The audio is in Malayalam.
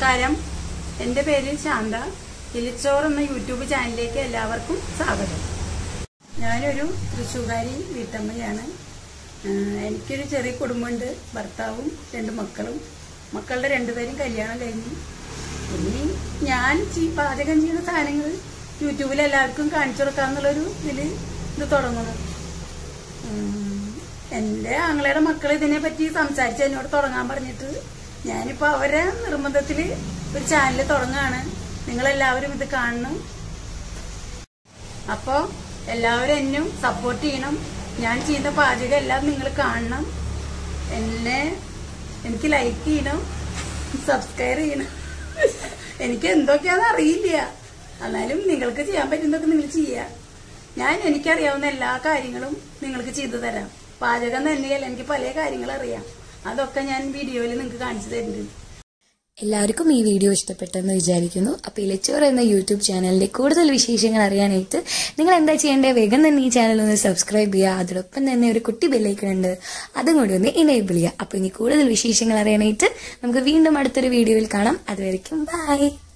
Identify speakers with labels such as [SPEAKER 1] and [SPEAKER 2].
[SPEAKER 1] നമസ്കാരം എൻ്റെ പേര് ശാന്ത കിളിച്ചോർ എന്ന യൂട്യൂബ് ചാനലിലേക്ക് എല്ലാവർക്കും സ്വാഗതം ഞാനൊരു തൃശ്ശൂർകാരി വീട്ടമ്മയാണ് ആഹ് എനിക്കൊരു ചെറിയ കുടുംബമുണ്ട് ഭർത്താവും രണ്ട് മക്കളും മക്കളുടെ രണ്ടുപേരും കല്യാണം കഴിഞ്ഞു ഇനി ഞാൻ ചീ- പാചകം ചെയ്യുന്ന സാധനങ്ങൾ യൂട്യൂബിൽ എല്ലാവർക്കും കാണിച്ചു കൊടുക്കാന്നുള്ളൊരു ഇതിൽ ഇത് തുടങ്ങുന്നു ഉം, എന്റെ ആങ്ങളയുടെ മക്കൾ ഇതിനെ പറ്റി സംസാരിച്ച് എന്നോട് തുടങ്ങാൻ പറഞ്ഞിട്ട് ഞാനിപ്പോ അവരെ നിർബന്ധത്തിൽ ഒരു ചാനൽ തുടങ്ങാണ് നിങ്ങളെല്ലാവരും ഇത് കാണണം അപ്പോ എല്ലാവരും എന്നും സപ്പോർട്ട് ചെയ്യണം ഞാൻ ചെയ്യുന്ന പാചകം എല്ലാം നിങ്ങൾ കാണണം എന്നെ എനിക്ക് ലൈക്ക് ചെയ്യണം സബ്സ്ക്രൈബ് ചെയ്യണം എനിക്ക് എന്തൊക്കെയാണെന്ന് അറിയില്ല എന്നാലും നിങ്ങൾക്ക് ചെയ്യാൻ പറ്റുന്നതൊക്കെ നിങ്ങൾ ചെയ്യുക ഞാൻ എനിക്കറിയാവുന്ന എല്ലാ കാര്യങ്ങളും നിങ്ങൾക്ക് ചെയ്തു തരാം പാചകം തന്നെയല്ല എനിക്ക് പല കാര്യങ്ങളും അറിയാം അതൊക്കെ ഞാൻ വീഡിയോയിൽ നിങ്ങൾക്ക് കാണിച്ചു തരുന്നുണ്ട്
[SPEAKER 2] എല്ലാവർക്കും ഈ വീഡിയോ ഇഷ്ടപ്പെട്ടെന്ന് വിചാരിക്കുന്നു അപ്പോൾ ഇലച്ചോർ എന്ന യൂട്യൂബ് ചാനലിന്റെ കൂടുതൽ വിശേഷങ്ങൾ അറിയാനായിട്ട് നിങ്ങൾ എന്താ ചെയ്യേണ്ടത് വേഗം തന്നെ ഈ ചാനൽ ഒന്ന് സബ്സ്ക്രൈബ് ചെയ്യുക അതോടൊപ്പം തന്നെ ഒരു കുട്ടി ബെല്ലൈക്കൺ ഉണ്ട് അതും കൂടി ഒന്ന് ഇനേബിൾ ചെയ്യുക അപ്പോൾ ഇനി കൂടുതൽ വിശേഷങ്ങൾ അറിയാനായിട്ട് നമുക്ക് വീണ്ടും അടുത്തൊരു വീഡിയോയിൽ കാണാം അതുവരെയ്ക്കും ബൈ